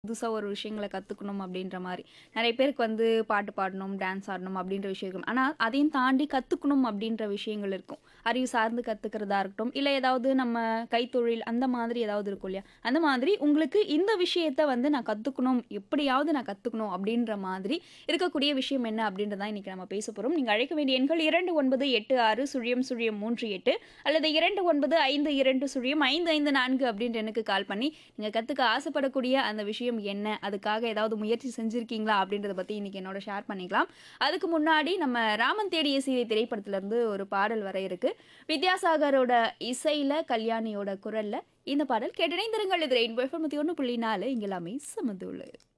புதுசா ஒரு விஷயங்கள கத்துக்கணும் அப்படின்ற மாரி. நெறைய பேருக்கு வந்து பாட்டு பாடணும், டான்ஸ் ஆடணும் அப்படின்ற விஷயம் இருக்கும். ஆனா, அதையும் தாண்டி கத்துக்கணும் அப்படின்ற விஷயங்கள் இருக்கும். அறிவு சார்ந்து கத்துக்கிறதா இருக்கட்டும், இல்ல ஏதாவது நம்ம கைத்தொழில் அந்த மாதிரி ஏதாவது இருக்கும் இல்லையா? அந்த மாதிரி உங்களுக்கு இந்த விஷயத்த வந்து நான் கத்துக்கணும், எப்படியாவது நான் கத்துக்கணும் அப்படின்ற மாதிரி இருக்கக்கூடிய விஷயம் என்ன அப்படின்றத தான் இன்னைக்கு நம்ம பேச போறோம். நீங்க அழைக்க வேண்டிய எண்கள் 2986 அல்லது 2952 அப்படின்ற எண்ணுக்கு கால் பண்ணி, நீங்க கத்துக்க ஆசைப்படக்கூடிய அந்த விஷயம் என்ன? அதுக்காக ஏதாவது முயற்சி செஞ்சிருக்கீங்களா? அப்படின்றத பத்தி இன்னைக்கு என்னோட ஷேர் பண்ணிக்கலாம். அதுக்கு முன்னாடி நம்ம ராமன் தேடிய சீதை திரைப்படத்திலருந்து ஒரு பாடல் வர இருக்கு. வித்யாசாகரோட இசையில, கல்யாணியோட குரல்ல இந்த பாடல் கேட்டு இணைந்திருங்கள். இது ரெயின்போ எஃப்எம் 101.4 இங்க எல்லாமே சமதூளு.